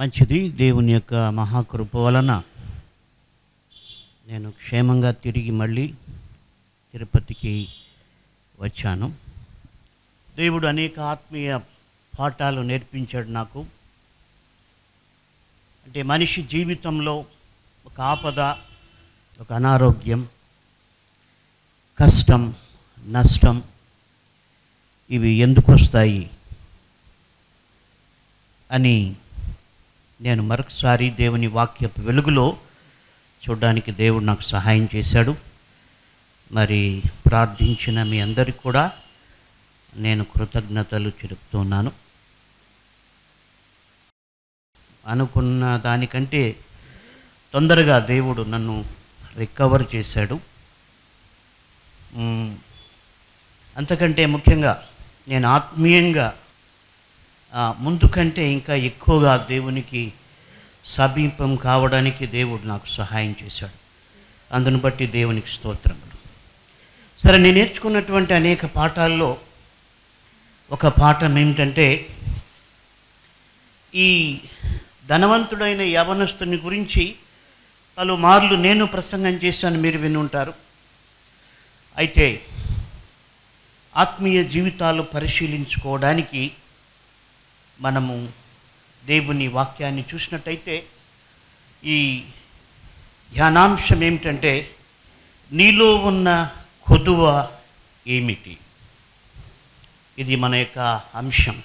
మంచిది దేవుని యొక్క మహాకృప వలన నేను క్షేమంగా తిరిగి మళ్ళీ తిరుపతికి వచ్చాను దేవుడు అనేక ఆత్మీయ పాఠాలు నేర్పించాడు నాకు అంటే మనిషి జీవితంలో ఒక ఆపద ఒక అనారోగ్యం కష్టం నష్టం ఇవి ఎందుకు వస్తాయి అని నేను మరొకసారి దేవుని వాక్యపు వెలుగులో చూడడానికి దేవుడు నాకు సహాయం చేశాడు మరి ప్రార్థించిన మీ అందరికి కూడా నేను కృతజ్ఞతలు చెరుపుతున్నాను అనుకున్న దానికంటే తొందరగా దేవుడు నన్ను రికవర్ చేశాడు మ్, అంతకంటే ముఖ్యంగా నేను ఆత్మీయంగా ఆ, ముందు కంటే ఇంకా ఎక్కువగా దేవునికి సమీపం కావడానికి దేవుడు నాకు సహాయం చేశాడు అందును బట్టి దేవునికి స్తోత్రములు సరే నేను నేర్చుకున్నటువంటి అనేక పాఠాల్లో ఒక పాఠం ఏమిటంటే ఈ ధనవంతుడైన యవనస్తుని గురించి పలుమార్లు నేను ప్రసంగం చేశాను మీరు విని ఉంటారు అయితే ఆత్మీయ జీవితాలు పరిశీలించుకోవడానికి మనము దేవుని వాక్యాన్ని చూసినట్టయితే ఈ ధ్యానాంశం ఏమిటంటే నీలో ఉన్న కొదువ ఏమిటి ఇది మన యొక్క అంశం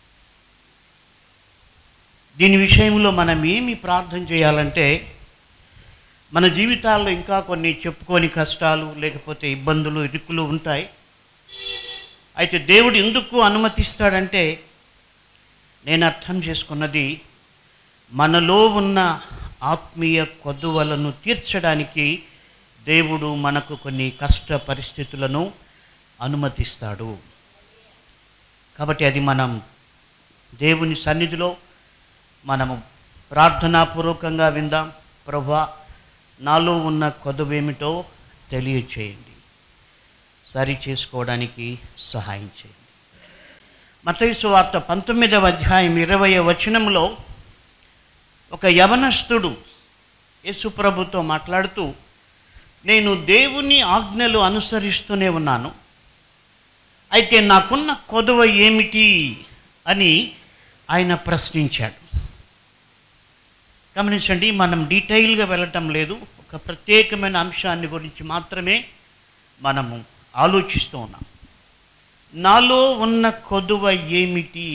దీని విషయంలో మనం ఏమి ప్రార్థన చేయాలంటే మన జీవితాల్లో ఇంకా కొన్ని చెప్పుకోని కష్టాలు లేకపోతే ఇబ్బందులు ఇరుకులు ఉంటాయి అయితే దేవుడు ఎందుకు అనుమతిస్తాడంటే నేను అర్థం చేసుకున్నది మనలో ఉన్న ఆత్మీయ కొద్దువలను తీర్చడానికి దేవుడు మనకు కొన్ని కష్ట పరిస్థితులను అనుమతిస్తాడు కాబట్టి అది మనం దేవుని సన్నిధిలో మనము ప్రార్థనాపూర్వకంగా విందాం ప్రభా నాలో ఉన్న కొదువేమిటో తెలియచేయండి సరి చేసుకోవడానికి సహాయం చేయండి మతైసు వార్త పంతొమ్మిదవ అధ్యాయం ఇరవై వచనంలో ఒక యవనస్తుడు యేసుప్రభుతో మాట్లాడుతూ నేను దేవుని ఆజ్ఞలు అనుసరిస్తూనే ఉన్నాను అయితే నాకున్న కొదవ ఏమిటి అని ఆయన ప్రశ్నించాడు గమనించండి మనం డీటెయిల్గా వెళ్ళటం లేదు ఒక ప్రత్యేకమైన అంశాన్ని గురించి మాత్రమే మనము ఆలోచిస్తూ ఉన్నాం నాలో ఉన్న కొదువ ఏమిటి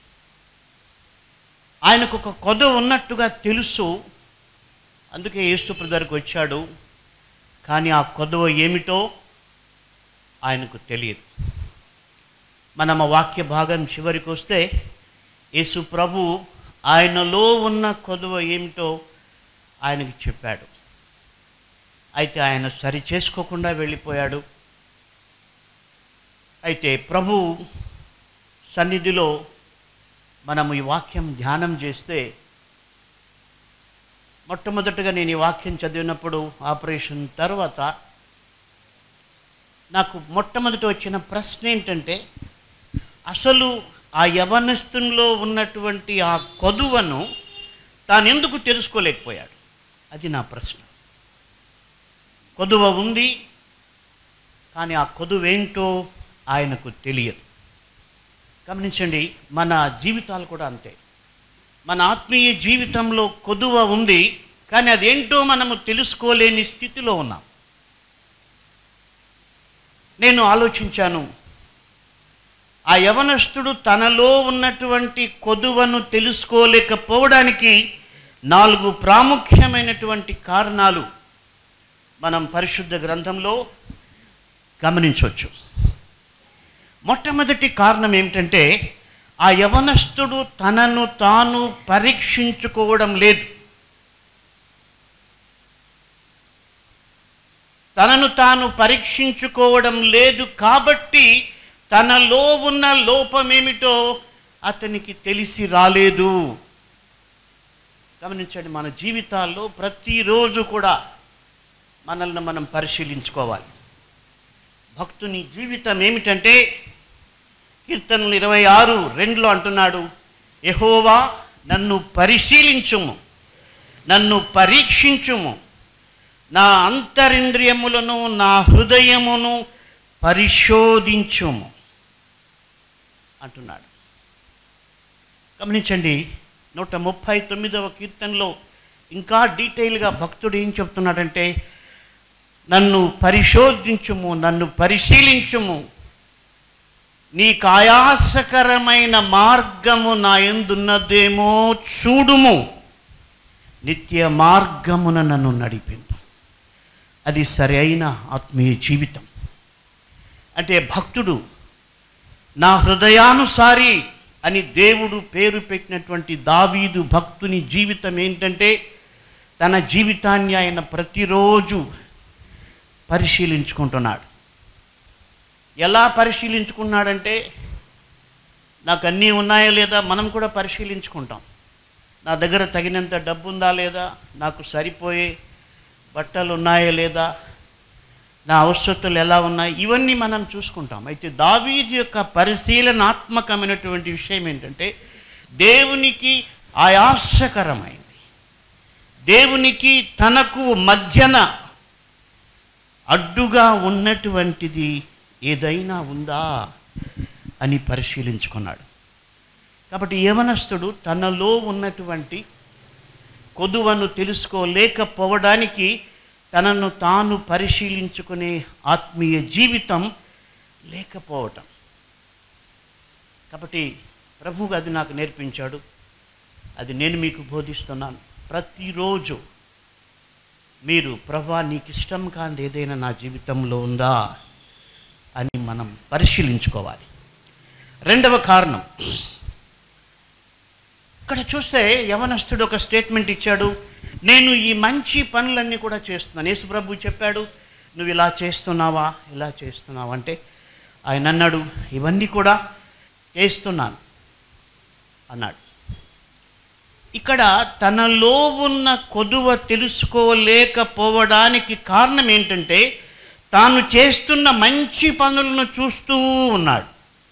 ఆయనకు ఒక కొదువ ఉన్నట్టుగా తెలుసు అందుకే యేసు దగ్గరకు వచ్చాడు కానీ ఆ కొదువ ఏమిటో ఆయనకు తెలియదు మనం ఆ వాక్య భాగం చివరికి వస్తే యేసు ప్రభు ఆయనలో ఉన్న కొదువ ఏమిటో ఆయనకి చెప్పాడు అయితే ఆయన సరి చేసుకోకుండా వెళ్ళిపోయాడు అయితే ప్రభు సన్నిధిలో మనము ఈ వాక్యం ధ్యానం చేస్తే మొట్టమొదటగా నేను ఈ వాక్యం చదివినప్పుడు ఆపరేషన్ తర్వాత నాకు మొట్టమొదట వచ్చిన ప్రశ్న ఏంటంటే అసలు ఆ యవనస్తునిలో ఉన్నటువంటి ఆ కొదువను తాను ఎందుకు తెలుసుకోలేకపోయాడు అది నా ప్రశ్న కొదువ ఉంది కానీ ఆ కొదువేంటో ఆయనకు తెలియదు గమనించండి మన జీవితాలు కూడా అంతే మన ఆత్మీయ జీవితంలో కొదువ ఉంది కానీ అదేంటో మనము తెలుసుకోలేని స్థితిలో ఉన్నాం నేను ఆలోచించాను ఆ యవనస్తుడు తనలో ఉన్నటువంటి కొదువను తెలుసుకోలేకపోవడానికి నాలుగు ప్రాముఖ్యమైనటువంటి కారణాలు మనం పరిశుద్ధ గ్రంథంలో గమనించవచ్చు మొట్టమొదటి కారణం ఏమిటంటే ఆ యవనస్తుడు తనను తాను పరీక్షించుకోవడం లేదు తనను తాను పరీక్షించుకోవడం లేదు కాబట్టి తనలో ఉన్న లోపమేమిటో అతనికి తెలిసి రాలేదు గమనించండి మన జీవితాల్లో ప్రతిరోజు కూడా మనల్ని మనం పరిశీలించుకోవాలి భక్తుని జీవితం ఏమిటంటే కీర్తనలు ఇరవై ఆరు రెండులో అంటున్నాడు యహోవా నన్ను పరిశీలించుము నన్ను పరీక్షించుము నా అంతరింద్రియములను నా హృదయమును పరిశోధించుము అంటున్నాడు గమనించండి నూట ముప్పై తొమ్మిదవ కీర్తనలో ఇంకా డీటెయిల్గా భక్తుడు ఏం చెప్తున్నాడంటే నన్ను పరిశోధించుము నన్ను పరిశీలించుము నీకు ఆయాసకరమైన మార్గము నా ఎందున్నదేమో చూడుము నిత్య మార్గమున నన్ను నడిపింపు అది సరైన ఆత్మీయ జీవితం అంటే భక్తుడు నా హృదయానుసారి అని దేవుడు పేరు పెట్టినటువంటి దావీదు భక్తుని జీవితం ఏంటంటే తన జీవితాన్ని ఆయన ప్రతిరోజు పరిశీలించుకుంటున్నాడు ఎలా పరిశీలించుకున్నాడంటే నాకు అన్నీ ఉన్నాయా లేదా మనం కూడా పరిశీలించుకుంటాం నా దగ్గర తగినంత డబ్బు ఉందా లేదా నాకు సరిపోయే బట్టలు ఉన్నాయా లేదా నా అవసరతలు ఎలా ఉన్నాయి ఇవన్నీ మనం చూసుకుంటాం అయితే దావీదు యొక్క పరిశీలనాత్మకమైనటువంటి విషయం ఏంటంటే దేవునికి ఆయాసకరమైంది దేవునికి తనకు మధ్యన అడ్డుగా ఉన్నటువంటిది ఏదైనా ఉందా అని పరిశీలించుకున్నాడు కాబట్టి యవనస్తుడు తనలో ఉన్నటువంటి కొదువను తెలుసుకోలేకపోవడానికి తనను తాను పరిశీలించుకునే ఆత్మీయ జీవితం లేకపోవటం కాబట్టి ప్రభువు అది నాకు నేర్పించాడు అది నేను మీకు బోధిస్తున్నాను ప్రతిరోజు మీరు ప్రభా నీకు ఇష్టం కాని ఏదైనా నా జీవితంలో ఉందా అని మనం పరిశీలించుకోవాలి రెండవ కారణం ఇక్కడ చూస్తే యవనస్తుడు ఒక స్టేట్మెంట్ ఇచ్చాడు నేను ఈ మంచి పనులన్నీ కూడా చేస్తున్నాను యేసు ప్రభు చెప్పాడు నువ్వు ఇలా చేస్తున్నావా ఇలా చేస్తున్నావా అంటే ఆయన అన్నాడు ఇవన్నీ కూడా చేస్తున్నాను అన్నాడు ఇక్కడ తనలో ఉన్న కొదువ తెలుసుకోలేకపోవడానికి కారణం ఏంటంటే తాను చేస్తున్న మంచి పనులను చూస్తూ ఉన్నాడు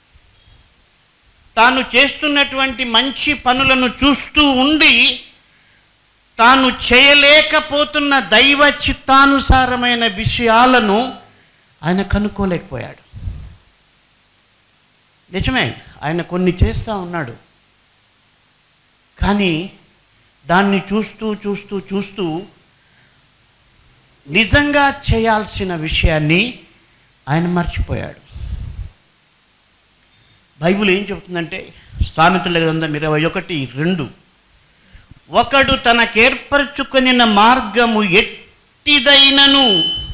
తాను చేస్తున్నటువంటి మంచి పనులను చూస్తూ ఉండి తాను చేయలేకపోతున్న దైవ చిత్తానుసారమైన విషయాలను ఆయన కనుక్కోలేకపోయాడు నిజమే ఆయన కొన్ని చేస్తూ ఉన్నాడు కానీ దాన్ని చూస్తూ చూస్తూ చూస్తూ నిజంగా చేయాల్సిన విషయాన్ని ఆయన మర్చిపోయాడు బైబిల్ ఏం చెబుతుందంటే సామెతల గ్రంథం ఇరవై ఒకటి రెండు ఒకడు తనకేర్పరచుకొనిన మార్గము ఎట్టిదైనను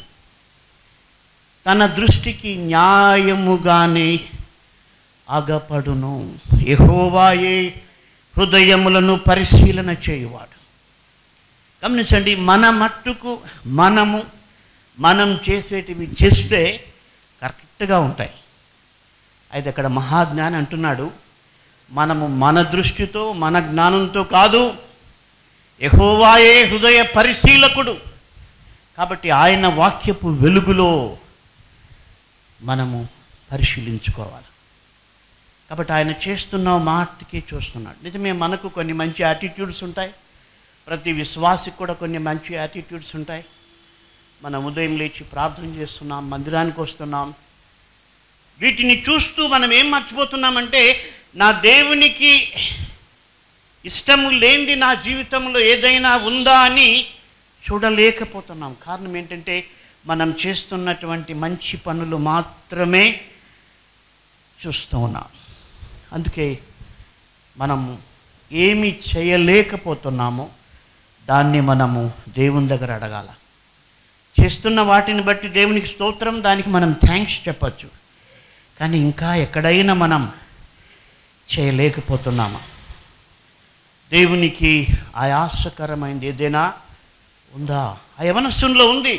తన దృష్టికి న్యాయముగానే అగపడును యెహోవాయే హృదయములను పరిశీలన చేయువాడు గమనించండి మన మట్టుకు మనము మనం చేసేటివి చేస్తే కరెక్ట్గా ఉంటాయి అయితే అక్కడ మహాజ్ఞాని అంటున్నాడు మనము మన దృష్టితో మన జ్ఞానంతో కాదు యెహోవాయే హృదయ పరిశీలకుడు కాబట్టి ఆయన వాక్యపు వెలుగులో మనము పరిశీలించుకోవాలి కాబట్టి ఆయన చేస్తున్న మాటకి చూస్తున్నాడు నిజమే మనకు కొన్ని మంచి యాటిట్యూడ్స్ ఉంటాయి ప్రతి విశ్వాసికి కూడా కొన్ని మంచి యాటిట్యూడ్స్ ఉంటాయి మనం ఉదయం లేచి ప్రార్థన చేస్తున్నాం మందిరానికి వస్తున్నాం వీటిని చూస్తూ మనం ఏం మర్చిపోతున్నామంటే నా దేవునికి ఇష్టము లేనిది నా జీవితంలో ఏదైనా ఉందా అని చూడలేకపోతున్నాం కారణం ఏంటంటే మనం చేస్తున్నటువంటి మంచి పనులు మాత్రమే చూస్తూ ఉన్నాం అందుకే మనము ఏమి చేయలేకపోతున్నామో దాన్ని మనము దేవుని దగ్గర అడగాల చేస్తున్న వాటిని బట్టి దేవునికి స్తోత్రం దానికి మనం థ్యాంక్స్ చెప్పచ్చు కానీ ఇంకా ఎక్కడైనా మనం చేయలేకపోతున్నామా దేవునికి ఆయాసకరమైనది ఏదైనా ఉందా ఆ యవనస్సులో ఉంది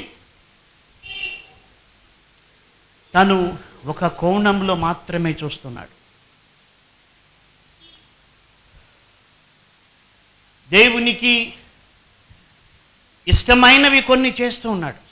తను ఒక కోణంలో మాత్రమే చూస్తున్నాడు దేవునికి ఇష్టమైనవి కొన్ని చేస్తూ ఉన్నాడు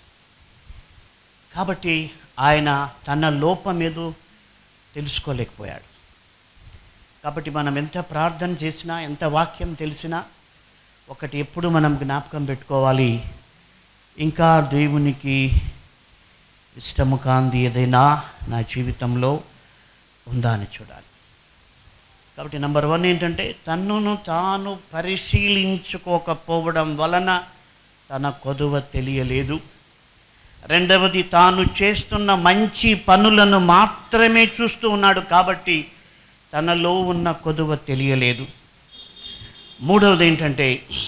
కాబట్టి ఆయన తన లోపం ఏదో తెలుసుకోలేకపోయాడు కాబట్టి మనం ఎంత ప్రార్థన చేసినా ఎంత వాక్యం తెలిసినా ఒకటి ఎప్పుడు మనం జ్ఞాపకం పెట్టుకోవాలి ఇంకా దేవునికి ఇష్టము కాంది ఏదైనా నా జీవితంలో ఉందా అని చూడాలి కాబట్టి నెంబర్ వన్ ఏంటంటే తన్నును తాను పరిశీలించుకోకపోవడం వలన తన కొదువ తెలియలేదు రెండవది తాను చేస్తున్న మంచి పనులను మాత్రమే చూస్తూ ఉన్నాడు కాబట్టి తనలో ఉన్న కొదువ తెలియలేదు మూడవది ఏంటంటే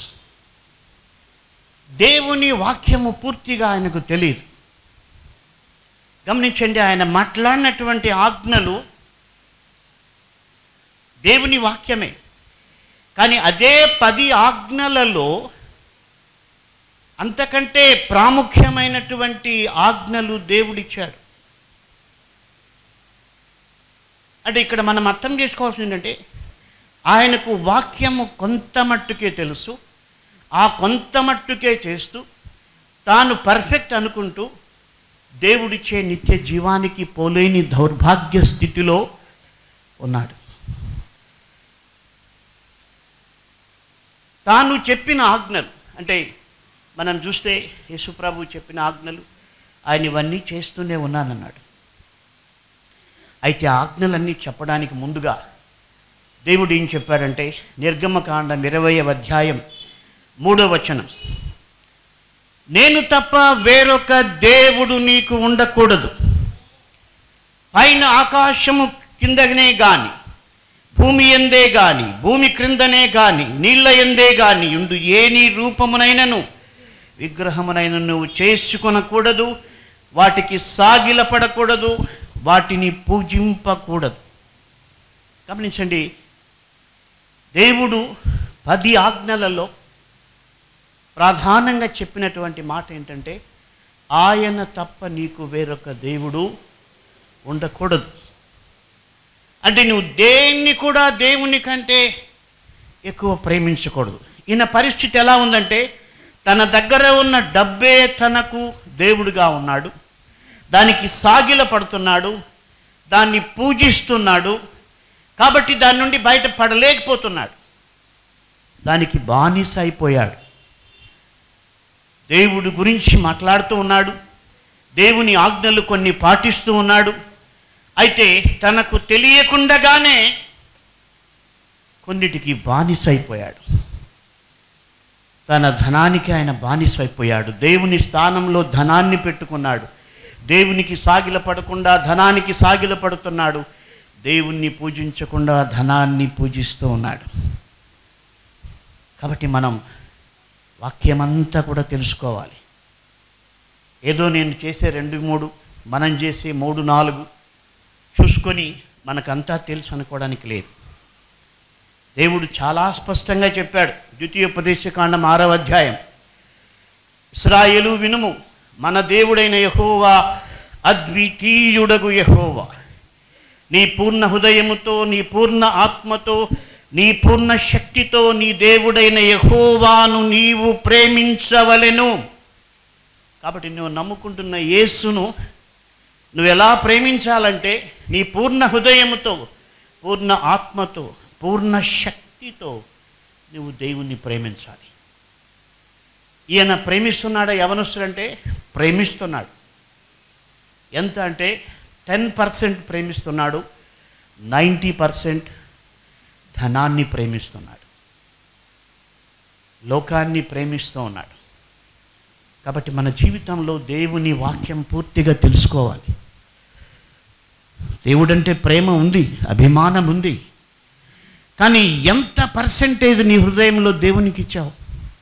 దేవుని వాక్యము పూర్తిగా ఆయనకు తెలియదు గమనించండి ఆయన మాట్లాడినటువంటి ఆజ్ఞలు దేవుని వాక్యమే కానీ అదే పది ఆజ్ఞలలో అంతకంటే ప్రాముఖ్యమైనటువంటి ఆజ్ఞలు దేవుడిచ్చాడు అంటే ఇక్కడ మనం అర్థం చేసుకోవాల్సింది ఏంటంటే ఆయనకు వాక్యము కొంత మట్టుకే తెలుసు ఆ కొంత మట్టుకే చేస్తూ తాను పర్ఫెక్ట్ అనుకుంటూ దేవుడిచ్చే నిత్య జీవానికి పోలేని దౌర్భాగ్య స్థితిలో ఉన్నాడు తాను చెప్పిన ఆజ్ఞలు అంటే మనం చూస్తే యేసుప్రభు చెప్పిన ఆజ్ఞలు ఆయన ఇవన్నీ చేస్తూనే ఉన్నానన్నాడు అయితే ఆ ఆజ్ఞలన్నీ చెప్పడానికి ముందుగా దేవుడు ఏం చెప్పాడంటే నిర్గమకాండం ఇరవయవ అధ్యాయం మూడో వచనం నేను తప్ప వేరొక దేవుడు నీకు ఉండకూడదు పైన ఆకాశము కిందనే గాని భూమి ఎందే గాని భూమి క్రిందనే గాని నీళ్ళ ఎందే గాని ఉండు ఏ నీ రూపమునైనను విగ్రహమునైన నువ్వు చేసుకొనకూడదు వాటికి సాగిలపడకూడదు వాటిని పూజింపకూడదు గమనించండి దేవుడు పది ఆజ్ఞలలో ప్రధానంగా చెప్పినటువంటి మాట ఏంటంటే ఆయన తప్ప నీకు వేరొక దేవుడు ఉండకూడదు అంటే నువ్వు దేన్ని కూడా దేవుని కంటే ఎక్కువ ప్రేమించకూడదు ఈయన పరిస్థితి ఎలా ఉందంటే తన దగ్గర ఉన్న డబ్బే తనకు దేవుడుగా ఉన్నాడు దానికి సాగిల పడుతున్నాడు దాన్ని పూజిస్తున్నాడు కాబట్టి దాని నుండి బయట పడలేకపోతున్నాడు దానికి బానిస అయిపోయాడు దేవుడి గురించి మాట్లాడుతూ ఉన్నాడు దేవుని ఆజ్ఞలు కొన్ని పాటిస్తూ ఉన్నాడు అయితే తనకు తెలియకుండగానే కొన్నిటికి బానిస అయిపోయాడు తన ధనానికి ఆయన బానిస అయిపోయాడు దేవుని స్థానంలో ధనాన్ని పెట్టుకున్నాడు దేవునికి సాగిల పడకుండా ధనానికి సాగిల పడుతున్నాడు దేవుణ్ణి పూజించకుండా ధనాన్ని పూజిస్తూ ఉన్నాడు కాబట్టి మనం వాక్యమంతా కూడా తెలుసుకోవాలి ఏదో నేను చేసే రెండు మూడు మనం చేసే మూడు నాలుగు చూసుకొని మనకంతా తెలుసు అనుకోవడానికి లేదు దేవుడు చాలా స్పష్టంగా చెప్పాడు ద్వితీయోపదేశకాండం ఆరవ అధ్యాయం ఇస్రాయేలు వినుము మన దేవుడైన యహోవా అద్వితీయుడగు యహోవా నీ పూర్ణ హృదయముతో నీ పూర్ణ ఆత్మతో నీ పూర్ణ శక్తితో నీ దేవుడైన యహోవాను నీవు ప్రేమించవలెను కాబట్టి నువ్వు నమ్ముకుంటున్న యేసును నువ్వు ఎలా ప్రేమించాలంటే నీ పూర్ణ హృదయముతో పూర్ణ ఆత్మతో పూర్ణ శక్తితో నువ్వు దేవుణ్ణి ప్రేమించాలి ఈయన ప్రేమిస్తున్నాడా యవనస్తుడంటే ప్రేమిస్తున్నాడు ఎంత అంటే టెన్ పర్సెంట్ ప్రేమిస్తున్నాడు నైంటీ పర్సెంట్ ధనాన్ని ప్రేమిస్తున్నాడు లోకాన్ని ప్రేమిస్తూ ఉన్నాడు కాబట్టి మన జీవితంలో దేవుని వాక్యం పూర్తిగా తెలుసుకోవాలి దేవుడంటే ప్రేమ ఉంది అభిమానం ఉంది కానీ ఎంత పర్సెంటేజ్ నీ హృదయంలో దేవునికి ఇచ్చావు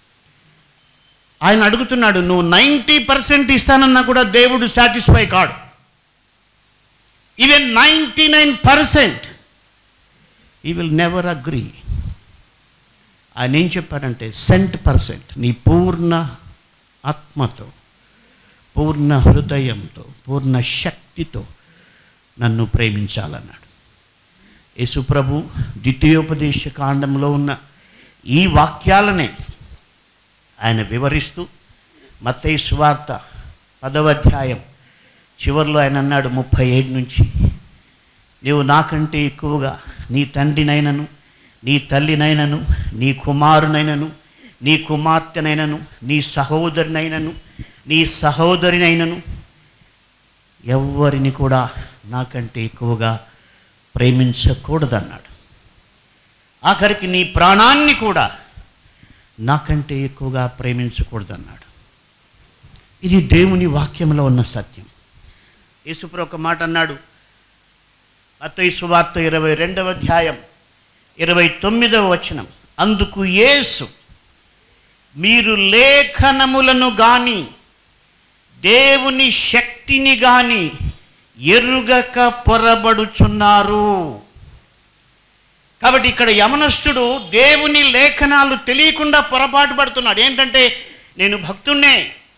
ఆయన అడుగుతున్నాడు నువ్వు నైంటీ పర్సెంట్ ఇస్తానన్నా కూడా దేవుడు సాటిస్ఫై కాడు even ninety nine percent he will never agree ఆయన ఏం చెప్పాడంటే సెంట్ పర్సెంట్ నీ పూర్ణ ఆత్మతో పూర్ణ హృదయంతో పూర్ణ శక్తితో నన్ను ప్రేమించాలన్నాడు యేసుప్రభు ద్వితీయోపదేశ కాండంలో ఉన్న ఈ వాక్యాలనే ఆయన వివరిస్తూ మత్తయి సువార్త పదవ అధ్యాయం చివరిలో ఆయన అన్నాడు ముప్పై ఏడు నుంచి నీవు నాకంటే ఎక్కువగా నీ తండ్రినైనను నీ తల్లినైనను నీ కుమారునైనను నీ కుమార్తెనైనను నీ సహోదరినైనను నీ సహోదరినైనను ఎవ్వరిని కూడా నాకంటే ఎక్కువగా ప్రేమించకూడదన్నాడు ఆఖరికి నీ ప్రాణాన్ని కూడా నాకంటే ఎక్కువగా ప్రేమించకూడదన్నాడు ఇది దేవుని వాక్యంలో ఉన్న సత్యం యేసుప్రభు ఒక మాట అన్నాడు మత్తయి సువార్త ఇరవై రెండవ అధ్యాయం ఇరవై తొమ్మిదవ వచనం అందుకు యేసు మీరు లేఖనములను గాని దేవుని శక్తిని గాని ఎరుగక పొరబడుచున్నారు కాబట్టి ఇక్కడ యమనస్తుడు దేవుని లేఖనాలు తెలియకుండా పొరపాటు పడుతున్నాడు ఏంటంటే నేను భక్తున్నే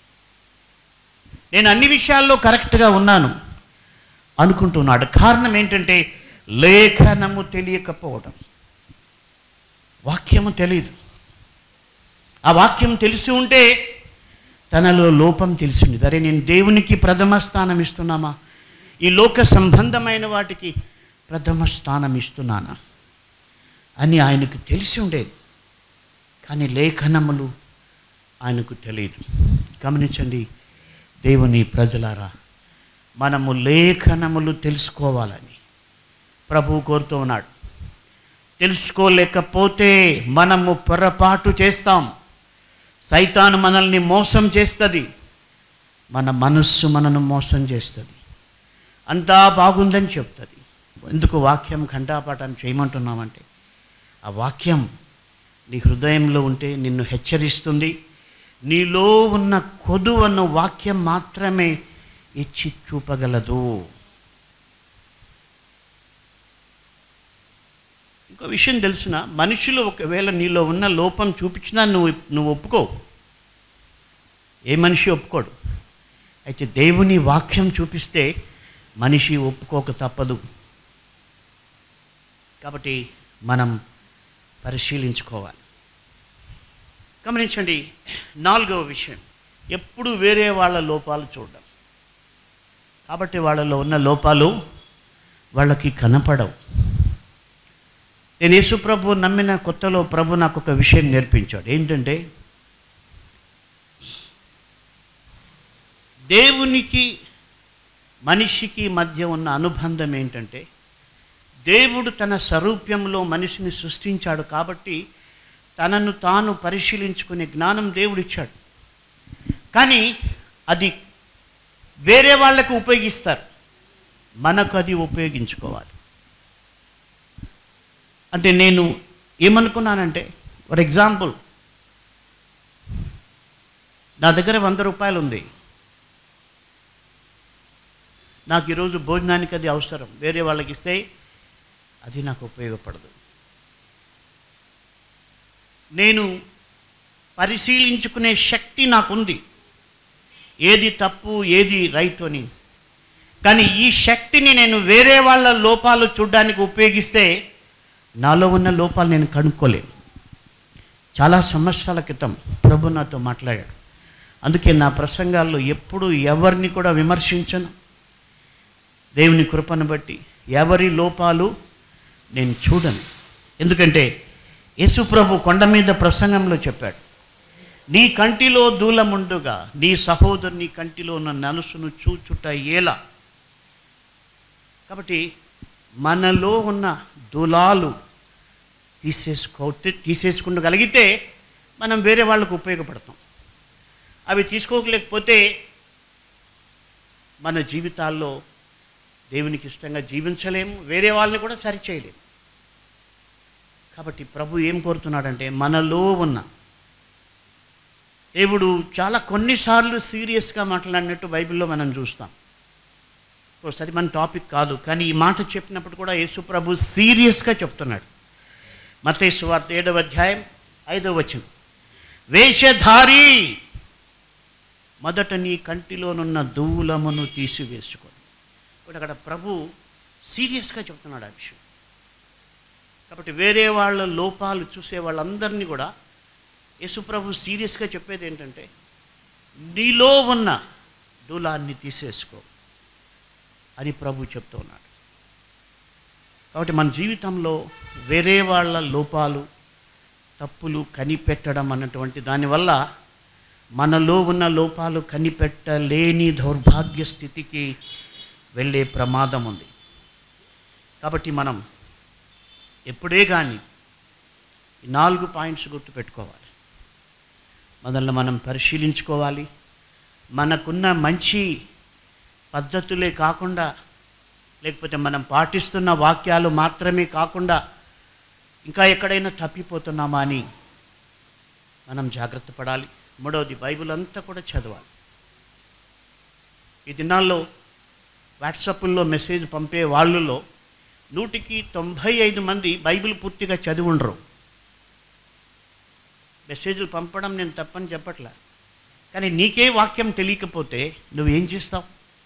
నేను అన్ని విషయాల్లో కరెక్ట్గా ఉన్నాను అనుకుంటున్నాడు కారణం ఏంటంటే లేఖనము తెలియకపోవడం వాక్యము తెలియదు ఆ వాక్యం తెలిసి ఉంటే తనలో లోపం తెలిసింది అరే నేను దేవునికి ప్రథమ స్థానం ఇస్తున్నామా ఈ లోక సంబంధమైన వాటికి ప్రథమ స్థానం ఇస్తున్నానా అని ఆయనకు తెలిసి ఉండేది కానీ లేఖనములు ఆయనకు తెలియదు గమనించండి దేవుని ప్రజలారా మనము లేఖనములు తెలుసుకోవాలని ప్రభువు కోరుతూ ఉన్నాడు తెలుసుకోలేకపోతే మనము పొరపాటు చేస్తాం సైతాను మనల్ని మోసం చేస్తుంది మన మనస్సు మనను మోసం చేస్తుంది అంతా బాగుందని చెప్తుంది ఎందుకు వాక్యం ఘంటాపాఠం చేయమంటున్నామంటే ఆ వాక్యం నీ హృదయంలో ఉంటే నిన్ను హెచ్చరిస్తుంది నీలో ఉన్న కొదువన్న వాక్యం మాత్రమే ఇచ్చి చూపగలదు ఇంకో విషయం తెలిసిన మనుషులు ఒకవేళ నీలో ఉన్న లోపం చూపించినా నువ్వు నువ్వు ఒప్పుకో ఏ మనిషి ఒప్పుకోడు అయితే దేవుని వాక్యం చూపిస్తే మనిషి ఒప్పుకోక తప్పదు కాబట్టి మనం పరిశీలించుకోవాలి గమనించండి నాలుగవ విషయం ఎప్పుడు వేరే వాళ్ళ లోపాలు చూడడం కాబట్టి వాళ్ళలో ఉన్న లోపాలు వాళ్ళకి కనపడవు నేను యేసు ప్రభు నమ్మిన కొత్తలో ప్రభు నాకు ఒక విషయం నేర్పించాడు ఏంటంటే దేవునికి మనిషికి మధ్య ఉన్న అనుబంధం ఏంటంటే దేవుడు తన స్వరూప్యంలో మనిషిని సృష్టించాడు కాబట్టి తనను తాను పరిశీలించుకునే జ్ఞానం దేవుడు ఇచ్చాడు కానీ అది వేరే వాళ్ళకు ఉపయోగిస్తారు మనకు అది ఉపయోగించుకోవాలి అంటే నేను ఏమనుకున్నానంటే ఫర్ ఎగ్జాంపుల్ నా దగ్గర వంద రూపాయలు ఉంది నాకు ఈరోజు భోజనానికి అది అవసరం వేరే వాళ్ళకి ఇస్తే అది నాకు ఉపయోగపడదు నేను పరిశీలించుకునే శక్తి నాకుంది ఏది తప్పు ఏది రైట్ అని కానీ ఈ శక్తిని నేను వేరే వాళ్ళ లోపాలు చూడడానికి ఉపయోగిస్తే నాలో ఉన్న లోపాలు నేను కనుక్కోలేను చాలా సంవత్సరాల క్రితం ప్రభు నాతో మాట్లాడాడు అందుకే నా ప్రసంగాల్లో ఎప్పుడు ఎవరిని కూడా విమర్శించను దేవుని కృపను బట్టి ఎవరి లోపాలు నేను చూడను ఎందుకంటే యేసు ప్రభు కొండ మీద ప్రసంగంలో చెప్పాడు నీ కంటిలో దూలముండుగా నీ సహోదరుని కంటిలో ఉన్న నలుసును చూచుట ఏలా కాబట్టి మనలో ఉన్న దులాలు తీసేసుకో తీసేసుకుండగలిగితే మనం వేరే వాళ్ళకు ఉపయోగపడతాం అవి తీసుకోలేకపోతే మన జీవితాల్లో దేవునికి ఇష్టంగా జీవించలేము వేరే వాళ్ళని కూడా సరిచేయలేము కాబట్టి ప్రభు ఏం కోరుతున్నాడంటే మనలో ఉన్న దేవుడు చాలా కొన్నిసార్లు సీరియస్గా మాట్లాడినట్టు బైబిల్లో మనం చూస్తాం ఒకసారి మన టాపిక్ కాదు కానీ ఈ మాట చెప్పినప్పుడు కూడా యేసు ప్రభు సీరియస్గా చెప్తున్నాడు మతేసు వార్త ఏడవ అధ్యాయం ఐదవ వచనం వేషధారి మొదట నీ కంటిలోనున్న దూలమును తీసివేసుకోండి ఇప్పుడు అక్కడ ప్రభు సీరియస్గా చెప్తున్నాడు ఆ విషయం కాబట్టి వేరే వాళ్ళ లోపాలు చూసే వాళ్ళందరినీ కూడా యేసుప్రభు సీరియస్గా చెప్పేది ఏంటంటే నీలో ఉన్న దూలాన్ని తీసేసుకో అని ప్రభు చెప్తూ ఉన్నాడు కాబట్టి మన జీవితంలో వేరే వాళ్ళ లోపాలు తప్పులు కనిపెట్టడం అన్నటువంటి దానివల్ల మనలో ఉన్న లోపాలు కనిపెట్టలేని దౌర్భాగ్య స్థితికి వెళ్ళే ప్రమాదం ఉంది కాబట్టి మనం ఎప్పుడే కానీ ఈ నాలుగు పాయింట్స్ గుర్తుపెట్టుకోవాలి మనల్ని మనం పరిశీలించుకోవాలి మనకున్న మంచి పద్ధతులే కాకుండా లేకపోతే మనం పాటిస్తున్న వాక్యాలు మాత్రమే కాకుండా ఇంకా ఎక్కడైనా తప్పిపోతున్నామా అని మనం జాగ్రత్త పడాలి మూడవది బైబిల్ అంతా కూడా చదవాలి ఈ దినాల్లో వాట్సాప్లో మెసేజ్ పంపే వాళ్ళలో నూటికి తొంభై ఐదు మంది బైబిల్ పూర్తిగా చదివి ఉండరు మెసేజ్లు పంపడం నేను తప్పని చెప్పట్లా కానీ నీకే వాక్యం తెలియకపోతే నువ్వేం చేస్తావు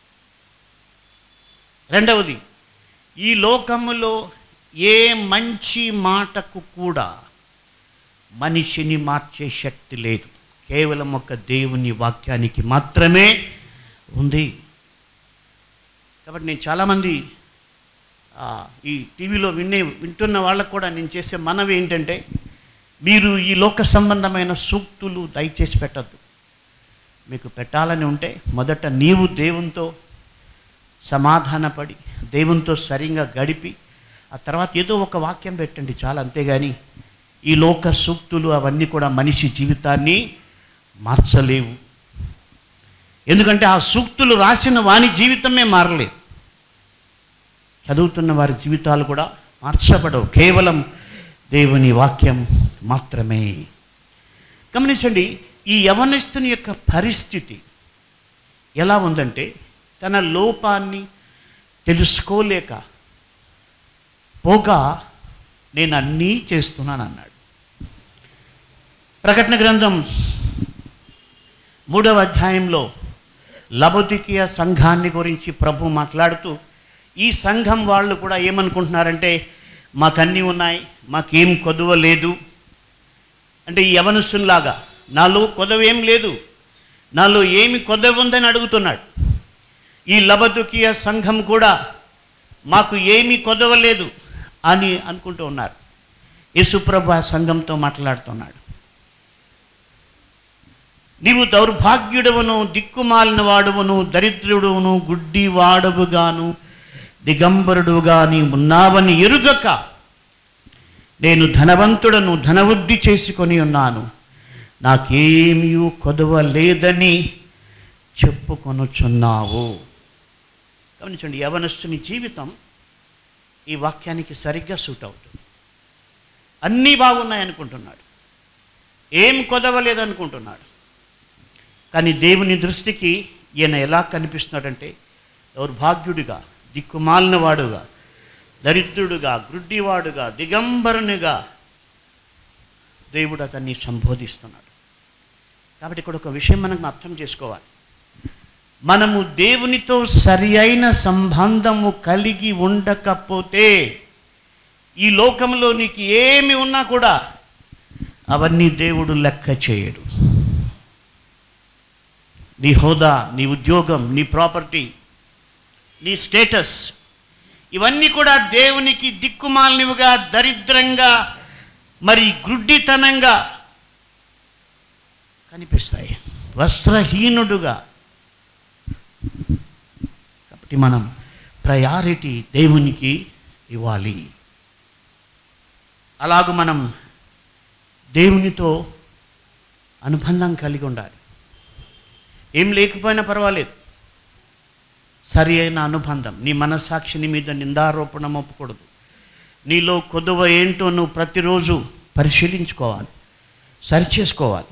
రెండవది ఈ లోకములో ఏ మంచి మాటకు కూడా మనిషిని మార్చే శక్తి లేదు కేవలం ఒక దేవుని వాక్యానికి మాత్రమే ఉంది కాబట్టి నేను చాలామంది ఆ, ఈ టీవీలో వినే వింటున్న వాళ్ళకు కూడా నేను చేసే మనవి ఏంటంటే మీరు ఈ లోక సంబంధమైన సూక్తులు దయచేసి పెట్టద్దు మీకు పెట్టాలని ఉంటే మొదట నీవు దేవునితో సమాధానపడి దేవునితో సరిగా గడిపి ఆ తర్వాత ఏదో ఒక వాక్యం పెట్టండి చాలా అంతేగాని ఈ లోక సూక్తులు అవన్నీ కూడా మనిషి జీవితాన్ని మార్చలేవు ఎందుకంటే ఆ సూక్తులు రాసిన వాని జీవితమే మారలేదు చదువుతున్న వారి జీవితాలు కూడా మార్చబడవు కేవలం దేవుని వాక్యం మాత్రమే గమనించండి ఈ యవనస్తుని యొక్క పరిస్థితి ఎలా ఉందంటే తన లోపాన్ని తెలుసుకోలేక పోగా నేను అన్నీ చేస్తున్నాను అన్నాడు ప్రకటన గ్రంథం మూడవ అధ్యాయంలో లబోదికియ సంఘాన్ని గురించి ప్రభు మాట్లాడుతూ ఈ సంఘం వాళ్ళు కూడా ఏమనుకుంటున్నారంటే మాకన్నీ ఉన్నాయి మాకేం కొదువ లేదు అంటే ఈ యవనస్తునిలాగా నాలో కొదవ ఏం లేదు నాలో ఏమి కొదవ ఉందని అడుగుతున్నాడు ఈ లబదుకియ సంఘం కూడా మాకు ఏమీ కొదవ లేదు అని అనుకుంటూ ఉన్నారు యేసుప్రభు ఆ సంఘంతో మాట్లాడుతున్నాడు నీవు దౌర్భాగ్యుడవును దిక్కుమాలిన వాడవును దరిద్రుడువును గుడ్డి వాడవుగాను దిగంబరుడుగా నీ ఉన్నావని ఎరుగక నేను ధనవంతుడను ధనవృద్ధి చేసుకొని ఉన్నాను నాకేమీ కొదవ లేదని చెప్పుకొనుచున్నావు గమనించండి యవనస్తుని జీవితం ఈ వాక్యానికి సరిగ్గా సూట్ అవుతుంది అన్నీ బాగున్నాయి అనుకుంటున్నాడు ఏం కొదవలేదనుకుంటున్నాడు కానీ దేవుని దృష్టికి ఈయన ఎలా కనిపిస్తున్నాడంటే దౌర్భాగ్యుడిగా దిక్కుమాలిన వాడుగా దరిద్రుడుగా గ్రుడ్డివాడుగా దిగంబరునిగా దేవుడు అతన్ని సంబోధిస్తున్నాడు కాబట్టి ఇక్కడ ఒక విషయం మనం అర్థం చేసుకోవాలి మనము దేవునితో సరి అయిన సంబంధము కలిగి ఉండకపోతే ఈ లోకంలో నీకు ఏమి ఉన్నా కూడా అవన్నీ దేవుడు లెక్క చేయడు నీ హోదా నీ ఉద్యోగం నీ ప్రాపర్టీ నీ స్టేటస్ ఇవన్నీ కూడా దేవునికి దిక్కుమాలినవిగా దరిద్రంగా మరి గ్రుడ్డితనంగా కనిపిస్తాయి వస్త్రహీనుడుగా కాబట్టి మనం ప్రయారిటీ దేవునికి ఇవ్వాలి అలాగూ మనం దేవునితో అనుబంధం కలిగి ఉండాలి ఏం లేకపోయినా పర్వాలేదు సరి అయిన అనుబంధం నీ మనసాక్షిని మీద నిందారోపణ మోపకూడదు నీలో కొదువ ఏంటో నువ్వు ప్రతిరోజు పరిశీలించుకోవాలి సరిచేసుకోవాలి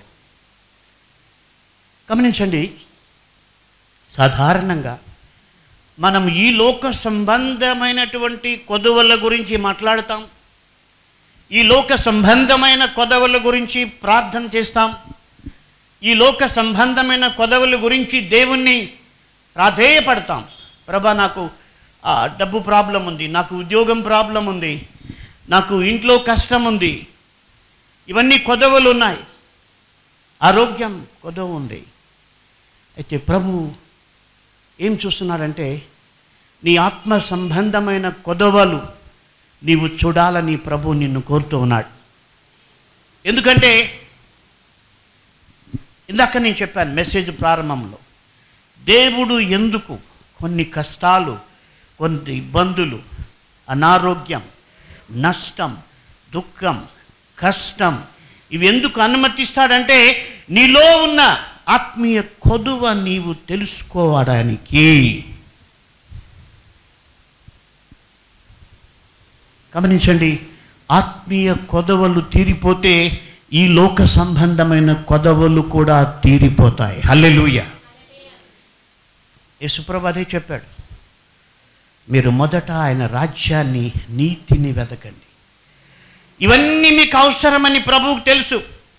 గమనించండి సాధారణంగా మనం ఈ లోక సంబంధమైనటువంటి కొదవల గురించి మాట్లాడతాం ఈ లోక సంబంధమైన కొదవల గురించి ప్రార్థన చేస్తాం ఈ లోక సంబంధమైన కొదవల గురించి దేవుణ్ణి ప్రాధేయపడతాం ప్రభా నాకు ఆ, డబ్బు ప్రాబ్లం ఉంది నాకు ఉద్యోగం ప్రాబ్లం ఉంది నాకు ఇంట్లో కష్టం ఉంది ఇవన్నీ కొదవలు ఉన్నాయి ఆరోగ్యం కొదవ ఉంది అయితే ప్రభు ఏం చూస్తున్నాడంటే నీ ఆత్మ సంబంధమైన కొదవలు నీవు చూడాలని ప్రభు నిన్ను కోరుతూ ఉన్నాడు ఎందుకంటే ఇందాక నేను చెప్పాను మెసేజ్ ప్రారంభంలో దేవుడు ఎందుకు కొన్ని కష్టాలు కొన్ని ఇబ్బందులు అనారోగ్యం నష్టం దుఃఖం కష్టం ఇవి ఎందుకు అనుమతిస్తాడంటే నీలో ఉన్న ఆత్మీయ కొదువ నీవు తెలుసుకోవడానికి గమనించండి ఆత్మీయ కొదవలు తీరిపోతే ఈ లోక సంబంధమైన కొదవలు కూడా తీరిపోతాయి హల్లెలూయ యేసుప్రభు అదే చెప్పాడు మీరు మొదట ఆయన రాజ్యాన్ని నీతిని వెతకండి ఇవన్నీ మీకు అవసరమని ప్రభువుకు తెలుసు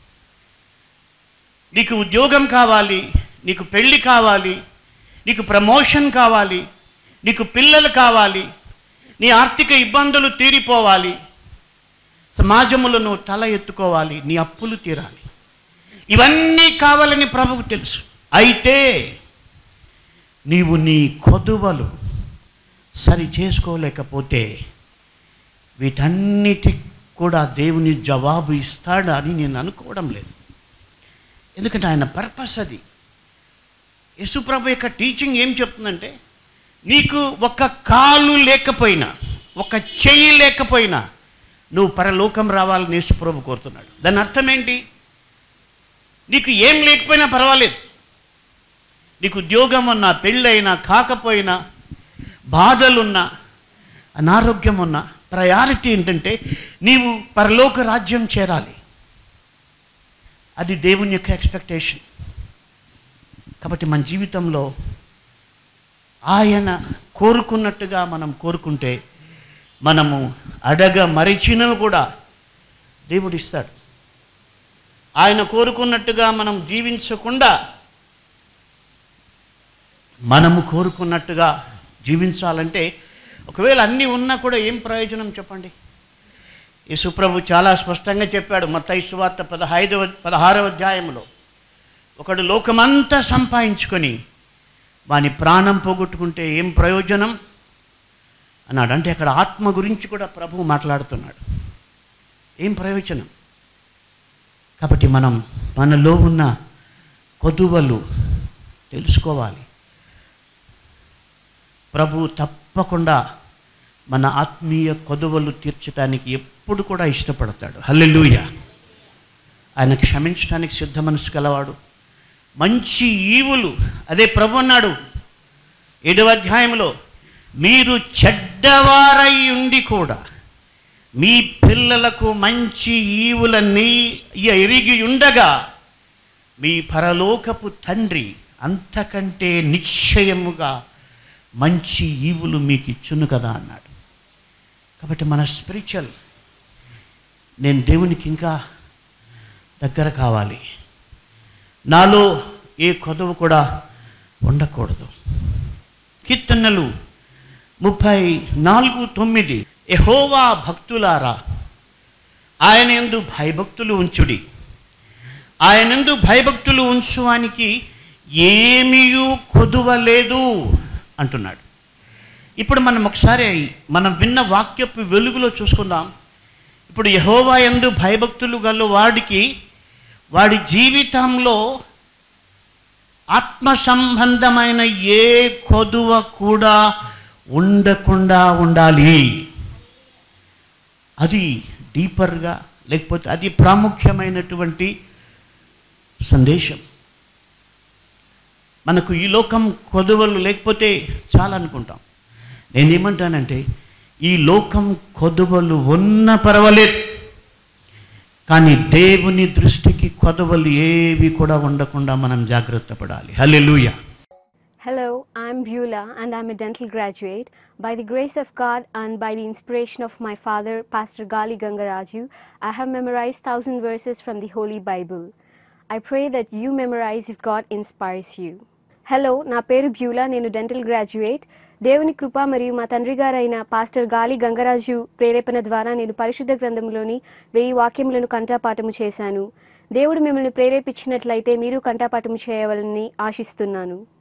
నీకు ఉద్యోగం కావాలి నీకు పెళ్ళి కావాలి నీకు ప్రమోషన్ కావాలి నీకు పిల్లలు కావాలి నీ ఆర్థిక ఇబ్బందులు తీరిపోవాలి సమాజములో నువ్వు తల ఎత్తుకోవాలి నీ అప్పులు తీరాలి ఇవన్నీ కావాలని ప్రభువుకు తెలుసు అయితే నీవు నీ కొదువలు సరి చేసుకోలేకపోతే వీటన్నిటికి కూడా దేవుని జవాబు ఇస్తాడు అని నేను అనుకోవడం లేదు ఎందుకంటే ఆయన పర్పస్ అది యేసుప్రభు యొక్క టీచింగ్ ఏం చెప్తుందంటే నీకు ఒక కాలు లేకపోయినా ఒక చెయ్యి లేకపోయినా నువ్వు పరలోకం రావాలని యేసుప్రభు కోరుతున్నాడు దాని అర్థం ఏంటి నీకు ఏం లేకపోయినా పర్వాలేదు నీకు ఉద్యోగం ఉన్నా పెళ్ళైనా కాకపోయినా బాధలున్నా అనారోగ్యం ఉన్నా ప్రయారిటీ ఏంటంటే నీవు పరలోక రాజ్యం చేరాలి అది దేవుని యొక్క ఎక్స్పెక్టేషన్ కాబట్టి మన జీవితంలో ఆయన కోరుకున్నట్టుగా మనం కోరుకుంటే మనము అడగ మరిచినవి కూడా దేవుడు ఇస్తాడు ఆయన కోరుకున్నట్టుగా మనం జీవించకుండా మనము కోరుకున్నట్టుగా జీవించాలంటే ఒకవేళ అన్నీ ఉన్నా కూడా ఏం ప్రయోజనం చెప్పండి యేసుప్రభు చాలా స్పష్టంగా చెప్పాడు మత్తయి సువార్త పదహైదవ పదహారవ అధ్యాయంలో ఒకడు లోకమంతా సంపాదించుకొని వాని ప్రాణం పోగొట్టుకుంటే ఏం ప్రయోజనం అన్నాడు అంటే అక్కడ ఆత్మ గురించి కూడా ప్రభు మాట్లాడుతున్నాడు ఏం ప్రయోజనం కాబట్టి మనం మనలో ఉన్న కొదువలు తెలుసుకోవాలి ప్రభు తప్పకుండా మన ఆత్మీయ కొదువలు తీర్చడానికి ఎప్పుడు కూడా ఇష్టపడతాడు హల్లెలూయ ఆయన క్షమించడానికి సిద్ధ మనసు గలవాడు మంచి ఈవులు అదే ప్రభు అన్నాడు ఏడవ అధ్యాయంలో మీరు చెడ్డవారై ఉండి కూడా మీ పిల్లలకు మంచి ఈవులన్నీ ఎరిగి ఉండగా మీ పరలోకపు తండ్రి అంతకంటే నిశ్చయముగా మంచి ఈవులు మీకు ఇచ్చును కదా అన్నాడు కాబట్టి మన స్పిరిచువల్ నేను దేవునికి ఇంకా దగ్గర కావాలి నాలో ఏ కొదవ కూడా ఉండకూడదు కీర్తనలు ముప్పై నాలుగు తొమ్మిది ఎహోవా భక్తులారా ఆయన ఎందు భయభక్తులు ఉంచుడి ఆయనందు భయభక్తులు ఉంచువానికి ఏమీయూ కొదువ లేదు అంటున్నాడు ఇప్పుడు మనం ఒకసారి మనం విన్న వాక్యపు వెలుగులో చూసుకుందాం ఇప్పుడు యహోవా ఎందు భయభక్తులు గల వాడికి వాడి జీవితంలో ఆత్మ సంబంధమైన ఏ కొదువ కూడా ఉండకుండా ఉండాలి అది డీపర్గా లేకపోతే అది ప్రాముఖ్యమైనటువంటి సందేశం మనకు ఈ లోకం కొదువలు లేకపోతే చాలా అనుకుంటాం నేనేమంటానంటే ఈ లోకం కొదువలు ఉన్న పర్వాలేదు కానీ దేవుని దృష్టికి కొదవలు ఏవి కూడా ఉండకుండా మనం జాగ్రత్త పడాలి hallelujah Hello, I'm Beulah and I'm a dental graduate. By the grace of God and by the inspiration of my father, Pastor Gali Gangaraju, I have memorized thousand verses from the Holy Bible. I pray that you memorize if God inspires you. Hello నా పేరు Beulah నేను dental graduate దేవుని కృప మరియు మా తండ్రి గారైన pastor గాలి గంగరాజు ప్రేరేపణ ద్వారా నేను పరిశుద్ధ గ్రంథంలోని వెయ్యి వాక్యములను కంఠపాఠము చేశాను దేవుడు మిమ్మల్ని ప్రేరేపించినట్లయితే మీరు కంఠపాఠము చేయవాలని ఆశిస్తున్నాను